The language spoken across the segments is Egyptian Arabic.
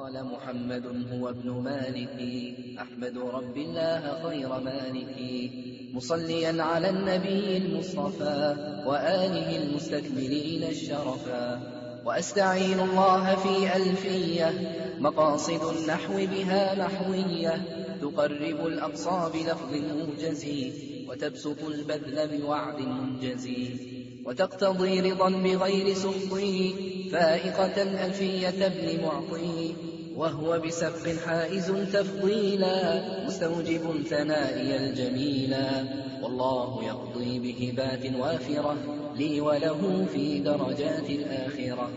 قال محمد هو ابن مالك أحمد رب الله خير مالك مصليا على النبي المصطفى وآله المستكملين الشرفا وأستعين الله في ألفية مقاصد النحو بها نحوية تقرب الأقصى بلفظ موجز وتبسط البذل بوعد منجز وتقتضي رضا بغير سخطي فائقة ألفية ابن معطي وهو بسبق حائز تفضيلا مستوجب ثنائي الجميلا والله يقضي بهبات وافرة لي وله في درجات الآخرة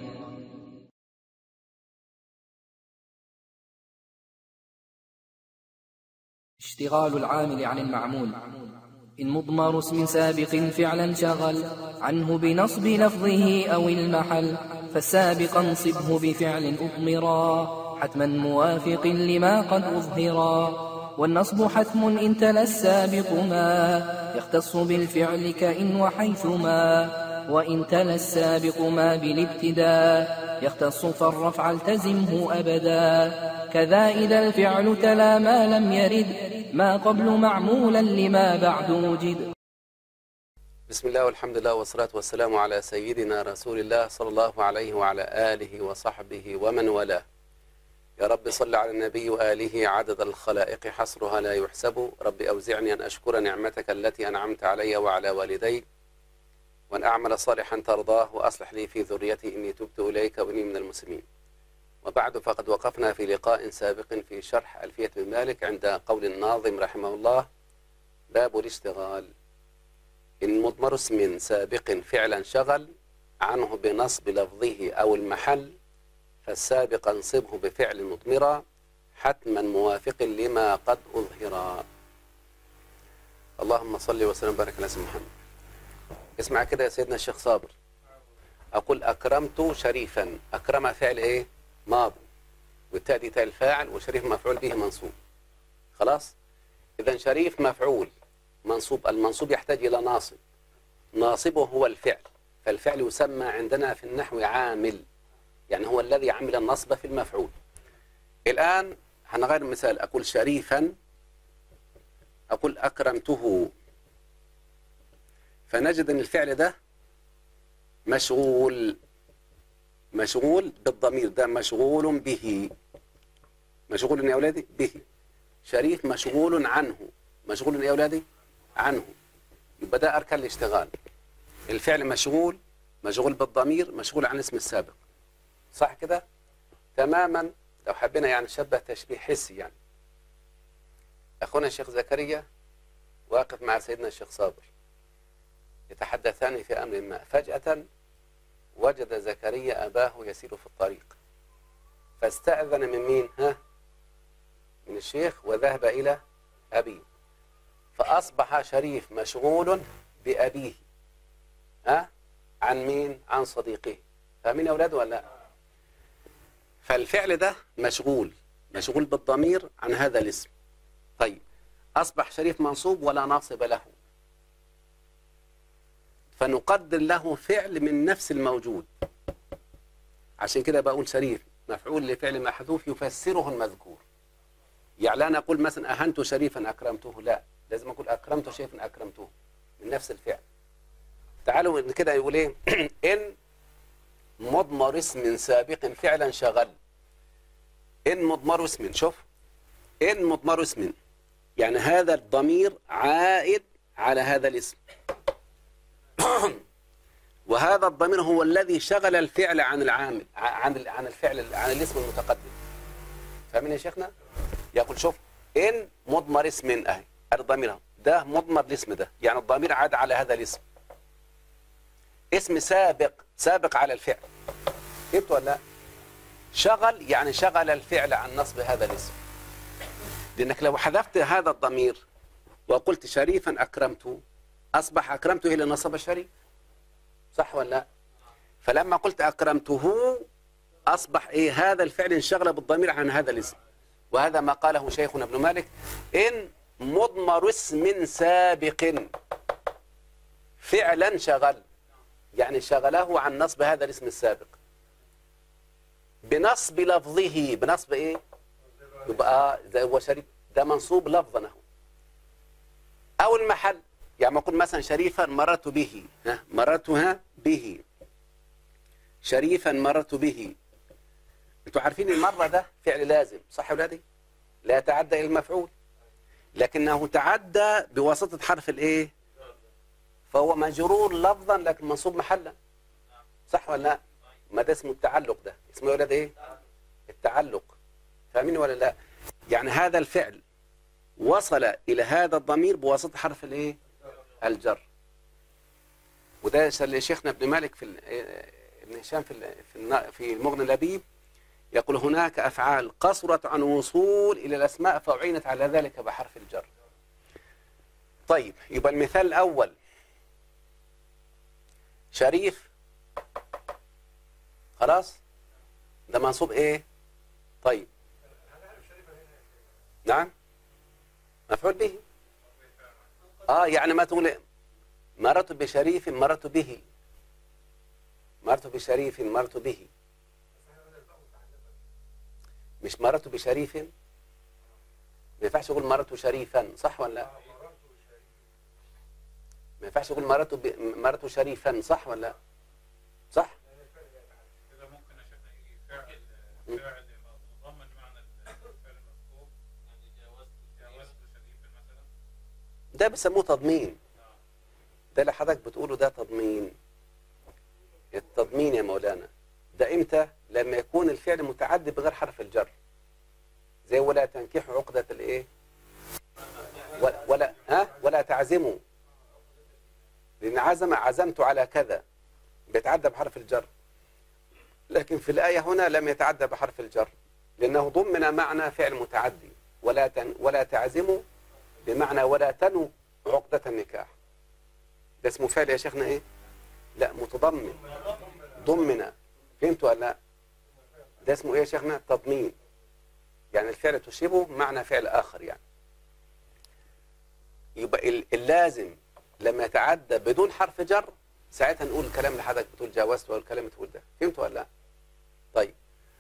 اشتغال العامل عن المعمول إن مضمر اسم سابق فعلا شغل عنه بنصب لفظه أو المحل فالسابق انصبه بفعل أضمرا حتما موافق لما قد أظهرا والنصب حتم إن تلا السابق ما يختص بالفعل كإن وحيثما وإن تلا السابق ما بالابتداء يختص فالرفع التزمه أبدا كذا إذا الفعل تلا ما لم يرد ما قبل معمولا لما بعد وجد بسم الله والحمد لله والصلاة والسلام على سيدنا رسول الله صلى الله عليه وعلى آله وصحبه ومن والاه يا رب صل على النبي وآله عدد الخلائق حصرها لا يحسب رب أوزعني أن أشكر نعمتك التي أنعمت علي وعلى والدي وأن أعمل صالحا ترضاه وأصلح لي في ذريتي إني تبت إليك وإني من المسلمين وبعد فقد وقفنا في لقاء سابق في شرح ألفية بن مالك عند قول الناظم رحمه الله باب الاشتغال إن مضمر اسم سابق فعلا شغل عنه بنصب لفظه أو المحل فالسابق انصبه بفعل مضمرا حتما موافق لما قد أظهر اللهم صل وسلم وبارك على سيدنا محمد اسمع كده يا سيدنا الشيخ صابر أقول أكرمت شريفا أكرم فعل إيه ماضي والتاء دي تاء الفاعل وشريف مفعول به منصوب خلاص إذا شريف مفعول منصوب المنصوب يحتاج إلى ناصب ناصبه هو الفعل فالفعل يسمى عندنا في النحو عامل يعني هو الذي عمل النصب في المفعول الآن هنغير مثال أقول شريفا أقول أكرمته فنجد أن الفعل ده مشغول مشغول بالضمير ده مشغول به مشغول يا أولادي به شريف مشغول عنه مشغول يا أولادي عنه يبقى ده أركان الاشتغال الفعل مشغول مشغول بالضمير مشغول عن اسم السابق صح كده تماما لو حبينا يعني نشبه تشبيه حسي يعني أخونا الشيخ زكريا واقف مع سيدنا الشيخ صابر يتحدثان في أمر ما فجأة وجد زكريا أباه يسير في الطريق فاستأذن من مين ها من الشيخ وذهب إلى أبيه فأصبح شريف مشغول بأبيه ها عن مين عن صديقه فاهمين يا أولاد ولا لا فالفعل ده مشغول مشغول بالضمير عن هذا الاسم طيب أصبح شريف منصوب ولا ناصب له فنقدر له فعل من نفس الموجود عشان كده بقول شريف مفعول لفعل محذوف يفسره المذكور يعني لا نقول مثلا أهنت شريفا أكرمته لا لازم أقول أكرمت شريفا أكرمته من نفس الفعل تعالوا كده يقول إيه إن مضمر اسم سابق فعلا شغل إن مضمر اسم شوف إن مضمر اسم يعني هذا الضمير عائد على هذا الاسم وهذا الضمير هو الذي شغل الفعل عن العامل عن عن الفعل عن الاسم المتقدم فاهمين يا شيخنا يقول شوف ان مضمر اسم اهي الضمير ده مضمر الاسم ده يعني الضمير عاد على هذا الاسم اسم سابق سابق على الفعل جبت ولا شغل يعني شغل الفعل عن نصب هذا الاسم لانك لو حذفت هذا الضمير وقلت شريفا اكرمته أصبح أكرمته إلى نصب الشريف صح ولا لا فلما قلت أكرمته أصبح إيه هذا الفعل انشغل بالضمير عن هذا الاسم وهذا ما قاله شيخنا ابن مالك إن مضمر اسم سابق فعلا شغل يعني شغله عن نصب هذا الاسم السابق بنصب لفظه بنصب ايه يبقى ده هو شريف ده منصوب لفظا اهو او المحل يعني ما اقول مثلا شريفا مررت به ها مررتها به شريفا مررت به انتوا عارفين المره ده فعل لازم صح يا ولادي لا يتعدى الى المفعول لكنه تعدى بواسطه حرف الايه فهو مجرور لفظا لكن منصوب محلا صح ولا لا ما ده اسمه التعلق ده اسمه يا ولاد ايه التعلق فاهمين ولا لا يعني هذا الفعل وصل الى هذا الضمير بواسطه حرف الايه الجر وده اللي شيخنا ابن مالك في ال- ابن هشام في ال- في النا- في المغني اللبيب يقول هناك افعال قصرت عن وصول الى الاسماء فاعينت على ذلك بحرف الجر طيب يبقى المثال الاول شريف خلاص ده منصوب ايه طيب نعم مفعول به اه يعني ما تقول مررت بشريف مررت به مررت بشريف مررت به مش مررت بشريف ما ينفعش اقول مررت شريفا صح ولا لا ما ينفعش اقول مررت ب... مررت شريفا صح ولا لا صح كده ممكن يا شيخنا يجي فعل فعل مضمن معنى الفعل المذكور يعني جاوزت جاوزت شريفا مثلا ده بيسموه تضمين ده اللي حضرتك بتقوله ده تضمين التضمين يا مولانا ده امتى لما يكون الفعل متعدي بغير حرف الجر زي ولا تنكحوا عقدة الايه ولا, ولا ها ولا تعزموا لان عزم عزمت على كذا بيتعدى بحرف الجر لكن في الآية هنا لم يتعدى بحرف الجر لأنه ضمن معنى فعل متعدي ولا تن ولا تعزموا بمعنى ولا تنوا عقدة النكاح ده اسمه فعل يا شيخنا ايه لا متضمن ضمن فهمتوا ولا لا ده اسمه ايه يا شيخنا تضمين يعني الفعل تشبه معنى فعل اخر يعني يبقى ال- اللازم لما يتعدى بدون حرف جر ساعتها نقول الكلام اللي حضرتك بتقول جاوزت والكلام اللي بتقول ده فهمتوا ولا لا طيب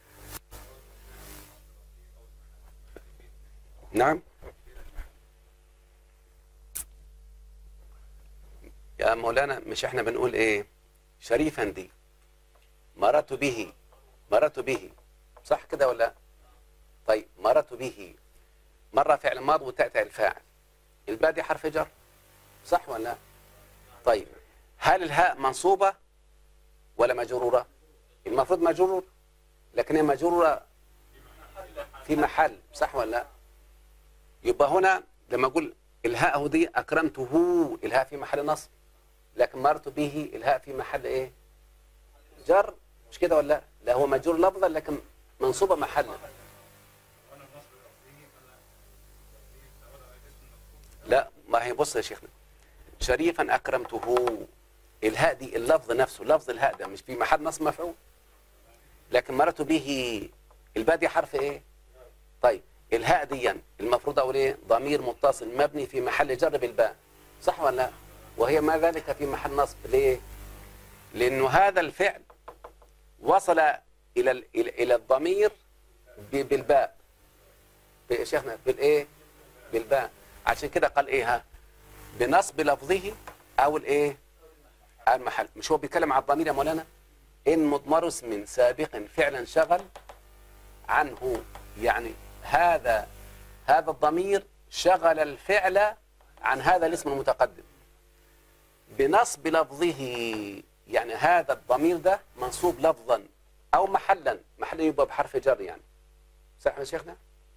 نعم يا مولانا مش احنا بنقول ايه شريفا دي مررت به مررت به صح كده ولا لا؟ طيب مررت به مرة فعل ماض وتأتي الفاعل الباء دي حرف جر صح ولا لا؟ طيب هل الهاء منصوبة ولا مجرورة المفروض مجرور لكن هي مجرورة في محل صح ولا لا يبقى هنا لما اقول الهاء هو دي اكرمته الهاء في محل نصب لكن مرت به الهاء في محل ايه جر مش كده ولا لا لا هو مجرور لفظا لكن منصوبه محلا لا ما هي بص يا شيخنا شريفا اكرمته الهاء دي اللفظ نفسه لفظ الهاء ده مش في محل نصب مفعول لكن مرت به الباء دي حرف ايه طيب الهاء دي المفروض اقول ايه ضمير متصل مبني في محل جر بالباء صح ولا لا وهي ما ذلك في محل نصب ليه لانه هذا الفعل وصل الى ال- الى إلى الضمير ب- بالباء ب- شيخنا بالايه بالباء عشان كده قال ايه ها بنصب لفظه او الايه المحل مش هو بيتكلم على الضمير يا مولانا ان مضمر اسم سابق فعلا شغل عنه يعني هذا هذا الضمير شغل الفعل عن هذا الاسم المتقدم بنصب لفظه يعني هذا الضمير ده منصوب لفظا او محلا محلا يبقى بحرف جر يعني صح يا شيخنا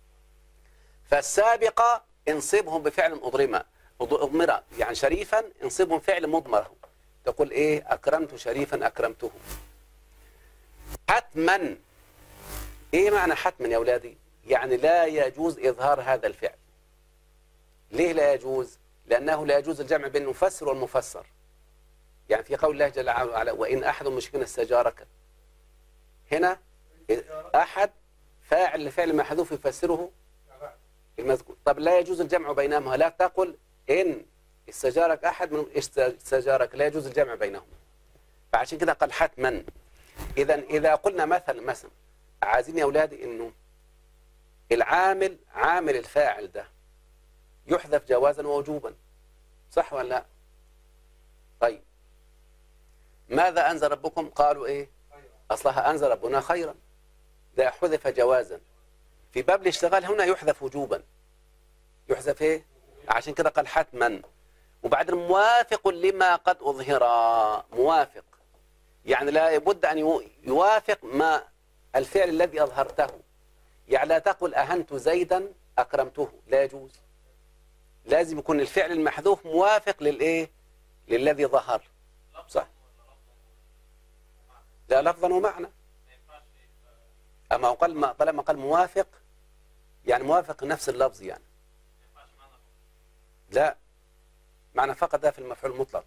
فالسابقة انصبهم بفعل أضرم أضمر يعني شريفا انصبهم فعل مضمر تقول ايه اكرمت شريفا اكرمته حتما ايه معنى حتما يا اولادي يعني لا يجوز اظهار هذا الفعل ليه لا يجوز لانه لا يجوز الجمع بين المفسر والمفسر يعني في قول الله جل وعلا وان احد من المشركين استجارك هنا احد فاعل لفعل محذوف يفسره المذكور طب لا يجوز الجمع بينهما لا تقل ان استجارك احد من استجارك لا يجوز الجمع بينهم فعشان كده قال حتما اذا اذا قلنا مثلا مثلا عايزين يا أولادي إنه العامل عامل الفاعل ده يحذف جوازا ووجوبا صح ولا لا طيب ماذا أنزل ربكم قالوا إيه أصلها أنزل ربنا خيرا ده حذف جوازا في باب الاشتغال هنا يحذف وجوبا يحذف إيه عشان كده قال حتما وبعدين موافق لما قد أظهر موافق يعني لا بد أن يو- يوافق ما الفعل الذي أظهرته يعني لا تقل أهنت زيدا أكرمته لا يجوز لازم يكون الفعل المحذوف موافق للإيه للذي ظهر صح لا لفظا ومعنى أما هو قال ما طالما قال موافق يعني موافق نفس اللفظ يعني لا معنى فقط ده في المفعول المطلق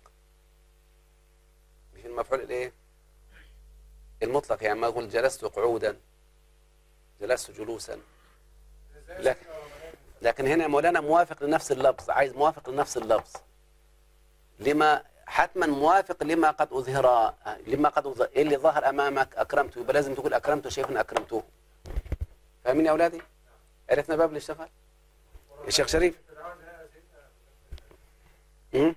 مش المفعول الايه المطلق يعني ما اقول جلست قعودا جلست جلوسا لكن لكن هنا يا مولانا موافق لنفس اللفظ عايز موافق لنفس اللفظ لما حتما موافق لما قد أظهر لما قد أظهر إيه اللي ظهر أمامك أكرمته يبقى لازم تقول أكرمت شيخا أكرمته فاهمين يا أولادي؟ عرفنا باب الاشتغال الشيخ شريف مم؟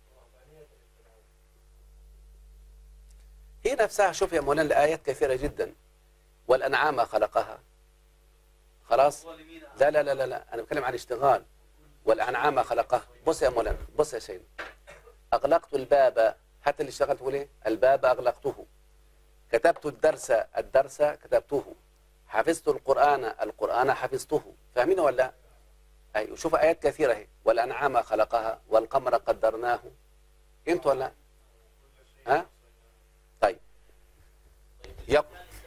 هي نفسها شوف يا مولانا الآيات كثيرة جدا والأنعام خلقها خلاص لا لا لا لا, لا. أنا بتكلم عن اشتغال والأنعام خلقها بص يا مولانا بص يا سيدي أغلقت الباب حتى اللي اشتغلت تقول ايه الباب أغلقته كتبت الدرس الدرس كتبته حفظت القرآن القرآن حفظته فاهمين ولا لا؟ أي شوف آيات كثيرة هي والأنعام خلقها والقمر قدرناه فهمت ولا لا؟ ها؟ طيب يق...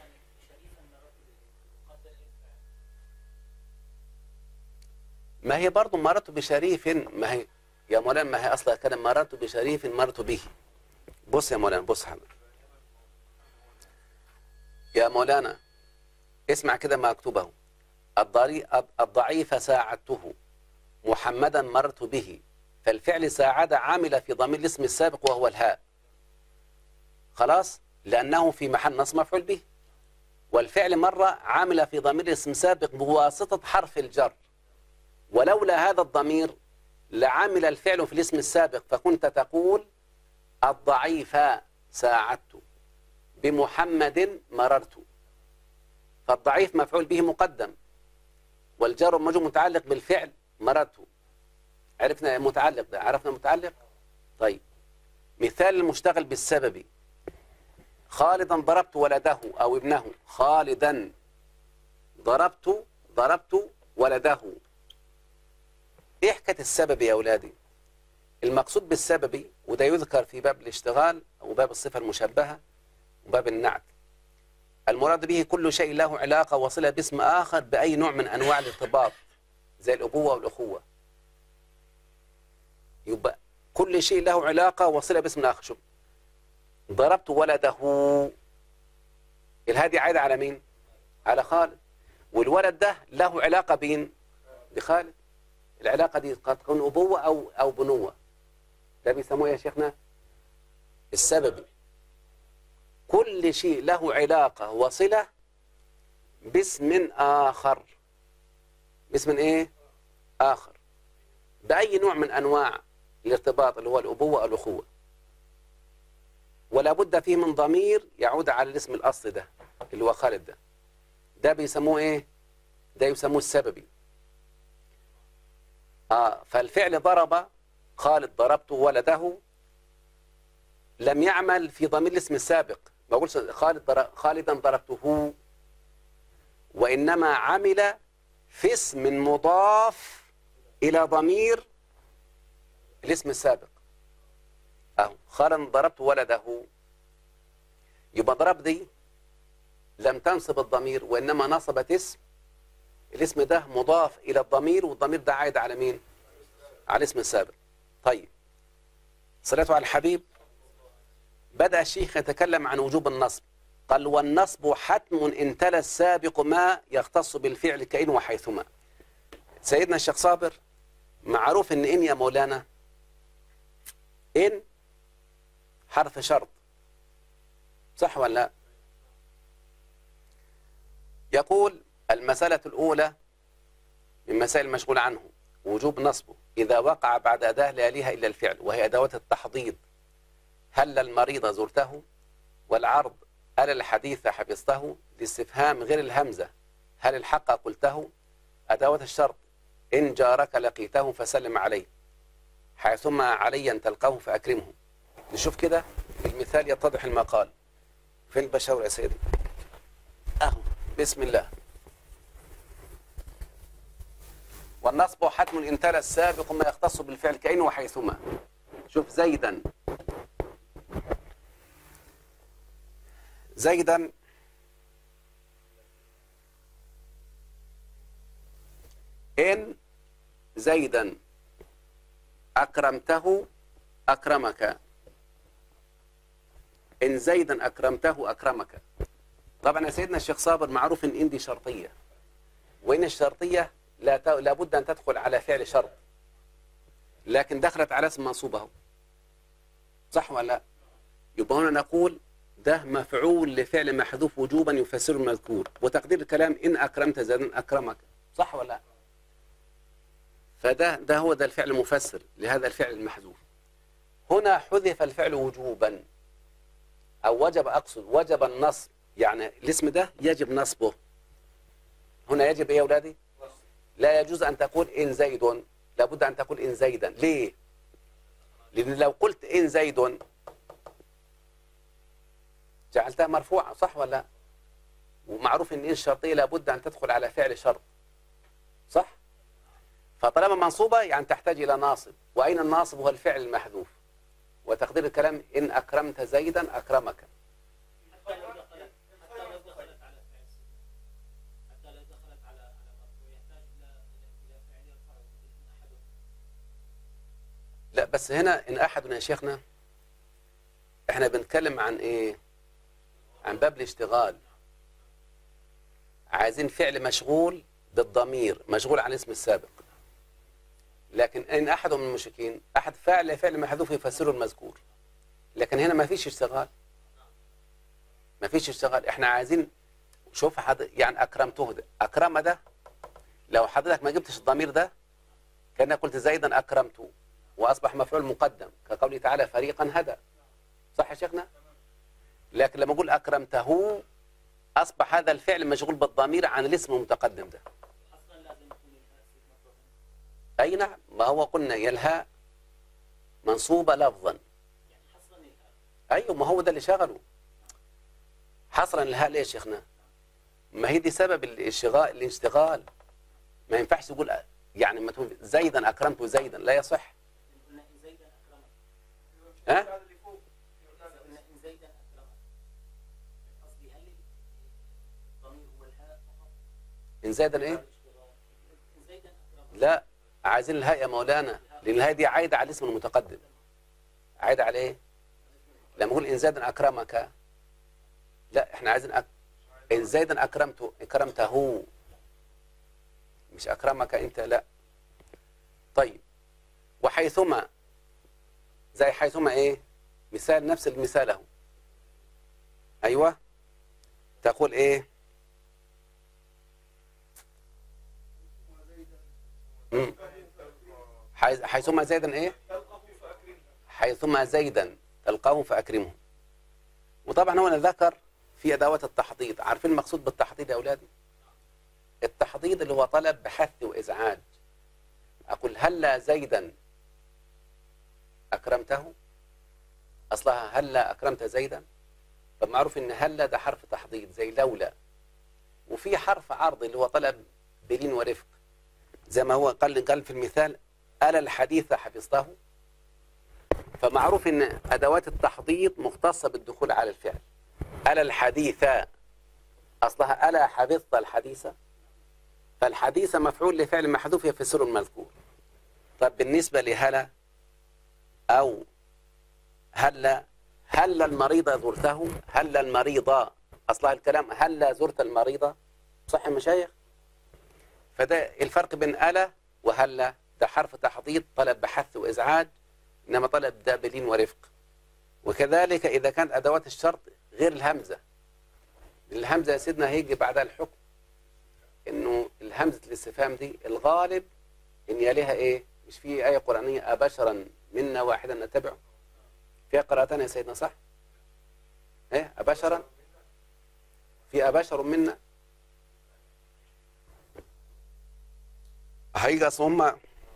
ما هي برضو مررت بشريف ما هي يا مولانا ما هي أصلا كان مررت بشريف مررت به بص يا مولانا بص حضرتك يا مولانا اسمع كده ما أكتبه الضري... الضعيف ساعدته محمدا مررت به فالفعل ساعد عامل في ضمير الاسم السابق وهو الهاء خلاص لأنه في محل نصب مفعول به والفعل مرة عامل في ضمير الاسم السابق بواسطة حرف الجر ولولا هذا الضمير لعمل الفعل في الاسم السابق فكنت تقول الضعيف ساعدت بمحمد مررت فالضعيف مفعول به مقدم والجار والمجرور متعلق بالفعل مررت عرفنا المتعلق ده عرفنا المتعلق طيب مثال المشتغل بالسبب خالدا ضربت ولده أو ابنه خالدا ضربت ضربت ولده ايه حكايه السبب يا اولادي المقصود بالسبب وده يذكر في باب الاشتغال وباب الصفه المشبهه وباب النعت المراد به كل شيء له علاقه وصله باسم اخر باي نوع من انواع الارتباط زي الابوه والاخوه يبقى كل شيء له علاقه وصله باسم اخر شوف ضربت ولده الهادي عايده على مين على خالد والولد ده له علاقه بين بخالد العلاقة دي قد تكون أبوة أو أو بنوة ده بيسموه يا شيخنا السبب كل شيء له علاقة وصلة باسم آخر باسم إيه؟ آخر بأي نوع من أنواع الارتباط اللي هو الأبوة أو الأخوة ولا بد فيه من ضمير يعود على الاسم الأصلي ده اللي هو خالد ده ده بيسموه إيه؟ ده يسموه السببي آه فالفعل ضرب خالد ضربت ولده لم يعمل في ضمير الاسم السابق ما اقولش خالد ضرب خالدا ضربته وانما عمل في اسم مضاف الى ضمير الاسم السابق اهو خالدا ضربت ولده يبقى ضرب دي لم تنصب الضمير وانما نصبت اسم الاسم ده مضاف إلى الضمير والضمير ده عايد على مين على الاسم السابق طيب صلاته على الحبيب بدأ الشيخ يتكلم عن وجوب النصب قال والنصب حتم إن تلا السابق ما يختص بالفعل كإن وحيثما سيدنا الشيخ صابر معروف إن إن يا مولانا إن حرف شرط صح ولا لا يقول المسألة الأولى من مسائل المشغول عنه وجوب نصبه إذا وقع بعد أداة لا يليها إلا الفعل وهي أدوات التحضيض هل المريض زرته والعرض هل الحديث حفظته الاستفهام غير الهمزة هل الحق قلته أدوات الشرط إن جارك لقيته فسلم عليه حيثما عليا تلقاه فأكرمه نشوف كده المثال يتضح المقال في البشر يا سيدي أهو بسم الله والنصب حتم إن تلا السابق ما يختص بالفعل كأنه وحيثما شوف زيدا زيدا إن زيدا أكرمته أكرمك إن زيدا أكرمته أكرمك طبعا يا سيدنا الشيخ صابر معروف إن إن دي شرطية وإن الشرطية لا ت... لابد أن تدخل على فعل شرط لكن دخلت على اسم منصوبه صح ولا لا يبقى هنا نقول ده مفعول لفعل محذوف وجوبا يفسر المذكور وتقدير الكلام إن أكرمت زيدا أكرمك صح ولا لا فده ده هو ده الفعل المفسر لهذا الفعل المحذوف هنا حذف الفعل وجوبا أو وجب أقصد وجب النصب يعني الاسم ده يجب نصبه هنا يجب إيه يا أولادي لا يجوز أن تقول إن زيد لابد أن تقول إن زيدا ليه لأن لو قلت إن زيد جعلتها مرفوعة صح ولا لا ومعروف إن إن الشرطية لابد أن تدخل على فعل شرط صح فطالما منصوبة يعني تحتاج إلى ناصب وأين الناصب هو الفعل المحذوف وتقدير الكلام إن أكرمت زيدا أكرمك حتى لو دخلت حتى لو دخلت على فعل حتى لو دخلت على على مرفوع يحتاج الى الى فعل يرفعه من احد لا بس هنا إن أحد يا شيخنا إحنا بنتكلم عن إيه عن باب الاشتغال عايزين فعل مشغول بالضمير مشغول عن اسم السابق لكن إن أحد من المشركين أحد فعل فعل محذوف يفسره المذكور لكن هنا ما فيش اشتغال ما فيش اشتغال احنا عايزين شوف حد يعني أكرمته ده أكرم ده لو حضرتك ما جبتش الضمير ده كأنك قلت زيدا أكرمته وأصبح مفعول مقدم كقوله تعالى فريقا هدى صح يا شيخنا لكن لما أقول أكرمته أصبح هذا الفعل مشغول بالضمير عن الاسم المتقدم ده اصلا لازم يكون الهاء في مفعول أي نعم ما هو قلنا يلها منصوبة لفظا يعني حصلا الهاء أيوة ما هو ده اللي شغله حصرا الهاء ليه يا شيخنا ما هي دي سبب الاشتغال الاشتغال ما ينفعش تقول يعني ما تقول زيدا أكرمت زيدا لا يصح قلنا ان زيدا اكرمك ها قلنا ان زيدا اكرمك قصدي هل الضمير هو الهاء فقط إن زيدا إيه الاشتغال ان زيدا اكرمك لا عايزين الهاء يا مولانا لأن الهاء دي عايدة على الاسم المتقدم عايدة على إيه لما أقول إن زيدا أكرمك لا إحنا عايزين أك... إن زيدا أكرمته أكرمته مش أكرمك أنت لا طيب وحيثما زي حيثما إيه مثال نفس المثال اهو أيوة تقول إيه مم. حيث- حيثما زيدا إيه حيثما زيدا تلقاه فأكرمه وطبعا هو أنا ذكر في أدوات التحضيض عارفين المقصود بالتحضيض يا أولادي التحضيض اللي هو طلب بحث وإزعاج أقول هلا زيدا أكرمته أصلها هلا أكرمت زيدا طب معروف إن هلا ده حرف تحضيض زي لولا وفي حرف عرض اللي هو طلب بلين ورفق زي ما هو قال قال في المثال ألا الحديث حفظته فمعروف إن أدوات التحضيض مختصة بالدخول على الفعل ألا الحديث أصلها ألا حفظت الحديث فالحديث مفعول لفعل محذوف يفسر المذكور طب بالنسبة لهلا أو هلا هل المريض زرته هل المريض أصلها الكلام هل زرت المريض صح يا مشايخ فده الفرق بين ألا وهلا ده حرف تحضيض طلب بحث وإزعاج إنما طلب ده بلين ورفق وكذلك إذا كانت أدوات الشرط غير الهمزة الهمزة يا سيدنا هيجي بعدها الحكم انه الهمزه الاستفهام دي الغالب ان يليها ايه مش في ايه قرانيه ابشرا منا واحدا نتبعه فيها قراءتان يا سيدنا صح ايه ابشرا في ابشر منا هيجي اصل هم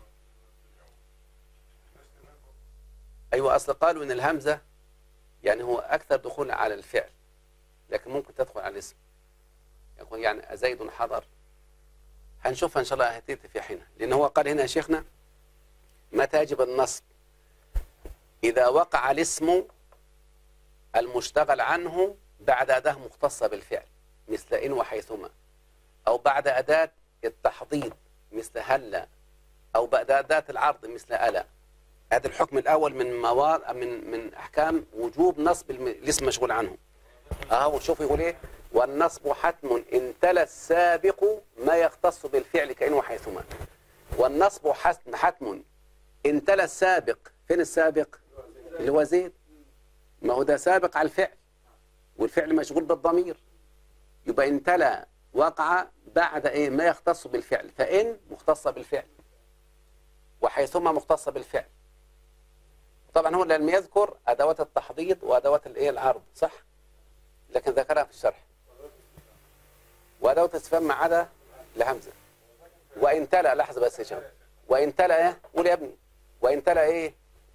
ايوه اصل قالوا ان الهمزه يعني هو اكثر دخول على الفعل لكن ممكن تدخل على الاسم يقول يعني زيد حضر هنشوفها ان شاء الله هتيجي في حينها لان هو قال هنا يا شيخنا متى يجب النصب اذا وقع الاسم المشتغل عنه بعد اداه مختصه بالفعل مثل ان وحيثما او بعد اداه التحضيض مثل هلا او بعد اداه العرض مثل الا هذا الحكم الاول من مواد من من احكام وجوب نصب الم- الاسم مشغول عنه اهو شوف يقول ايه والنصب حتم ان تلا السابق ما يختص بالفعل كانه حيثما والنصب حتم حتم ان تلا السابق فين السابق اللي هو زيد ما هو ده سابق على الفعل والفعل مشغول بالضمير يبقى ان تلا وقع بعد ايه ما يختص بالفعل فان مختصه بالفعل وحيثما مختصه بالفعل طبعا هو لم يذكر ادوات التحضيض وادوات الايه العرض صح لكن ذكرها في الشرح وادوات الاستفهام ما عدا لهمزه وان تلا لحظه بس يا شباب وان تلا ايه قول يا ابني وان تلا ايه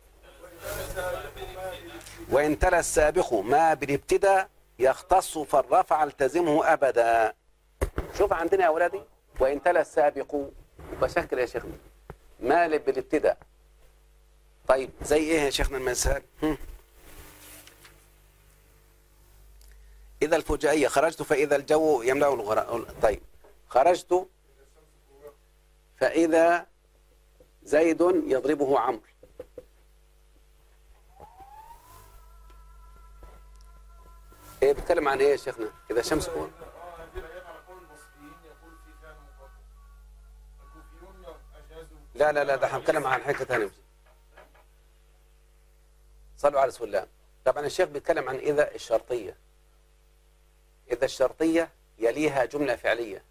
وان تلا السابق ما بالابتداء يختص فالرفع التزمه ابدا شوف عندنا يا اولادي وان تلا السابق بشكل يا شيخنا ما بالابتداء طيب زي ايه يا شيخنا المثال هم. إذا الفجائية خرجت فإذا الجو يملأ الغراء طيب خرجت فإذا زيد يضربه عمرو ايه بيتكلم عن ايه يا شيخنا اذا الشمس كور هذه الآيات على قول المصريين يقول في فعل مقدم الكوفيون أجازوا لا لا لا ده هنتكلم عن حاجه ثانيه صلوا على رسول الله طبعا الشيخ بيتكلم عن اذا الشرطيه اذا الشرطيه يليها جمله فعليه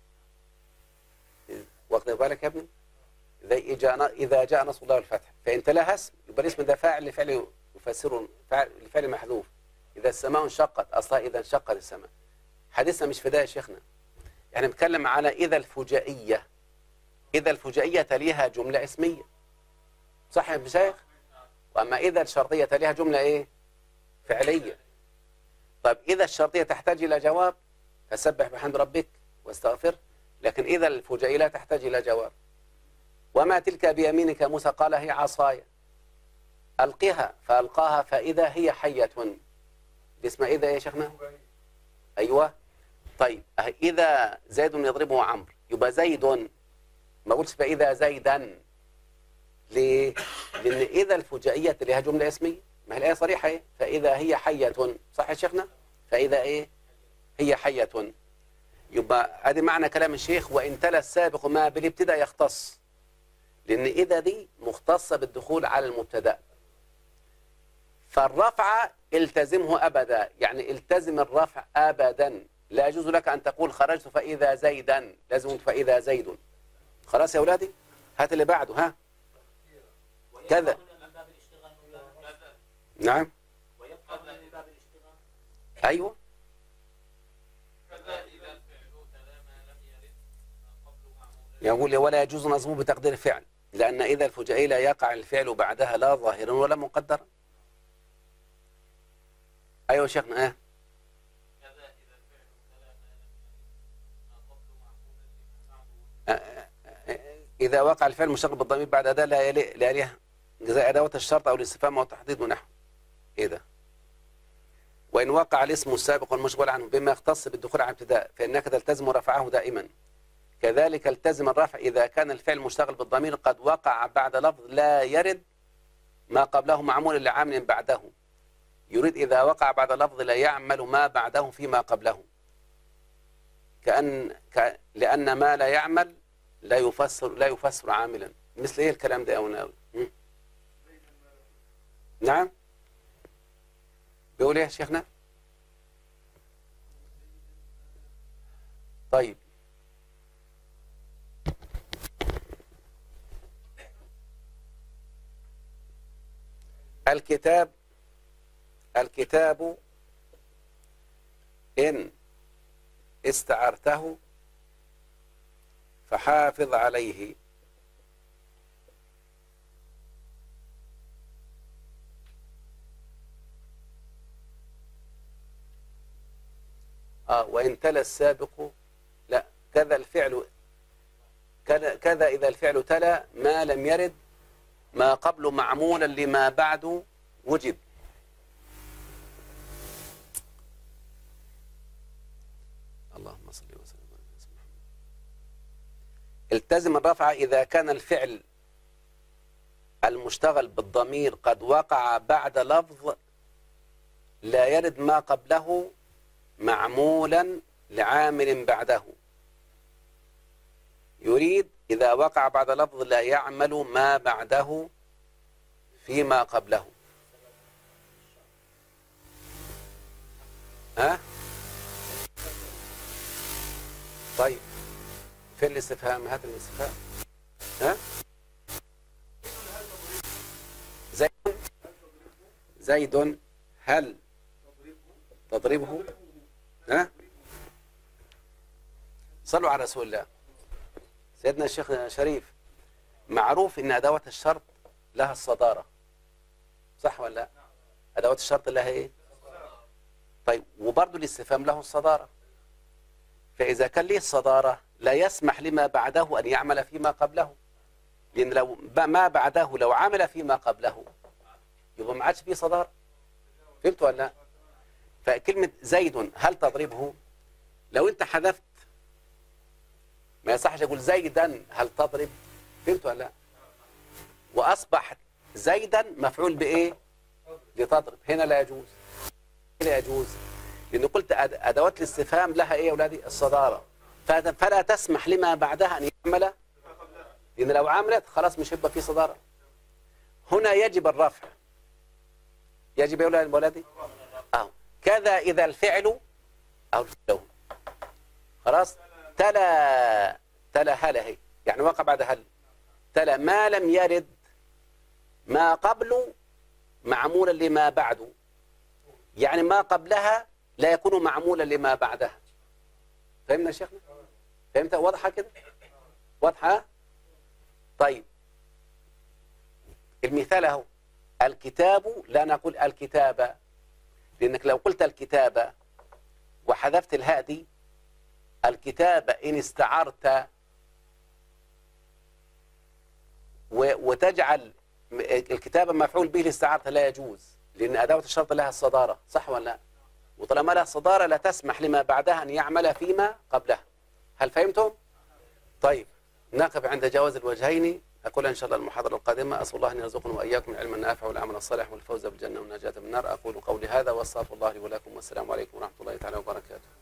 واخد بالك يا ابني زي إجا- اذا جاء نصر الله والفتح فان تلاها اسم يبقى الاسم ده فاعل لفعل يفسر فاعل لفعل محذوف اذا السماء انشقت اصلا اذا انشقت السماء حديثنا مش في ده يا شيخنا يعني بنتكلم على اذا الفجائيه إذا الفجائية تليها جملة اسمية صح يا ابن شيخ وأما إذا الشرطية تليها جملة إيه فعلية طيب إذا الشرطية تحتاج إلى جواب فسبح بحمد ربك واستغفر لكن إذا الفجائية لا تحتاج إلى جواب وما تلك بيمينك موسى قال هي عصاي ألقها فألقاها فإذا هي حية دي اسمها إذا إيه يا شيخنا أيوة طيب أه، إذا زيد يضربه عمرو يبقى زيد ما قلتش فإذا زيدا ليه؟ لأن إذا الفجائية لها جملة اسمية ما هي الآية صريحة إيه؟ فإذا هي حية صح يا شيخنا؟ فإذا إيه؟ هي حية يبقى ادي معنى كلام الشيخ وإن تلا السابق ما بالابتداء يختص لأن إذا دي مختصة بالدخول على المبتدأ فالرفع التزمه أبدا يعني التزم الرفع أبدا لا يجوز لك أن تقول خرجت فإذا زيدا لازم فإذا زيد خلاص يا أولادي هات اللي بعده ها كذا من باب الاشتغال مولانا نعم ويبقى من باب الاشتغال أيوة كذا إذا الفعل تلا ما لم يرد قبل معمول يقول ولا يجوز نصبه بتقدير فعل لأن إذا الفجائي لا يقع الفعل بعدها لا ظاهرا ولا مقدرا أيوة يا شيخنا آه. كذا إذا الفعل تلا ما لم يرد قبل معمول لمن بعده إذا وقع الفعل مشتغل بالضمير بعد أداة لا يلي لا يليها زي أدوات الشرط أو الاستفهام أو التحديد ونحو إيه ده وإن وقع الاسم السابق والمشغول عنه بما يختص بالدخول على ابتداء فإنك تلتزم رفعه دائما كذلك التزم الرفع إذا كان الفعل مشتغل بالضمير قد وقع بعد لفظ لا يرد ما قبله معمول لعامل بعده يريد إذا وقع بعد لفظ لا يعمل ما بعده فيما قبله كأن ك... لأن ما لا يعمل لا يفسر لا يفسر عاملا مثل ايه الكلام ده يا مناوي هم؟ نعم بيقول ايه يا شيخنا طيب الكتاب الكتاب إن استعرته فحافظ عليه آه وإن تلا السابق لا كذا الفعل كذا, كذا إذا الفعل تلا ما لم يرد ما قبل معمولا لما بعد وجب اللهم صل وسلم على سيدنا محمد التزم الرفع إذا كان الفعل المشتغل بالضمير قد وقع بعد لفظ لا يرد ما قبله معمولا لعامل بعده يريد إذا وقع بعد لفظ لا يعمل ما بعده فيما قبله ها طيب فين الاستفهام هات الاستفهام ها زيد زيد هل تضربه ها صلوا على رسول الله سيدنا الشيخ شريف معروف ان ادوات الشرط لها الصداره صح ولا لا ادوات الشرط لها ايه طيب وبرضه الاستفهام له الصداره فاذا كان له الصداره لا يسمح لما بعده ان يعمل فيما قبله لان لو ما بعده لو عمل فيما قبله يبقى ما عادش فيه صداره فهمت ولا لا فكلمه زيد هل تضربه لو انت حذفت ما يصحش اقول زيدا هل تضرب فهمت ولا لا واصبح زيدا مفعول بايه لتضرب هنا لا يجوز لا يجوز لان قلت أد- ادوات الاستفهام لها ايه يا اولادي الصداره فهذا- فلا تسمح لما بعدها ان يعمل لان لو عملت خلاص مش هيبقى في صداره هنا يجب الرفع يجب يا أولاد- اولادي اه كذا اذا الفعل او الفعل خلاص تلا تلا هل هي يعني وقع بعد هل تلا ما لم يرد ما قبل معمولا لما بعده يعني ما قبلها لا يكون معمولا لما بعدها فهمنا يا شيخنا فهمت واضحه كده واضحه طيب المثال اهو الكتاب لا نقول الكتابه لانك لو قلت الكتابه وحذفت الهاء دي الكتابة إن استعرت و- وتجعل م- الكتابة مفعول به لاستعارة لا يجوز لأن أداة الشرط لها الصدارة صح ولا لا وطالما لها الصدارة لا تسمح لما بعدها أن يعمل فيما قبلها هل فهمتم؟ طيب نقف عند جواز الوجهين أقول إن شاء الله المحاضرة القادمة أسأل الله أن يرزقنا وإياكم العلم النافع والعمل الصالح والفوز بالجنة والنجاة من النار أقول قولي هذا وأستغفر الله لي ولكم والسلام عليكم ورحمة الله تعالى وبركاته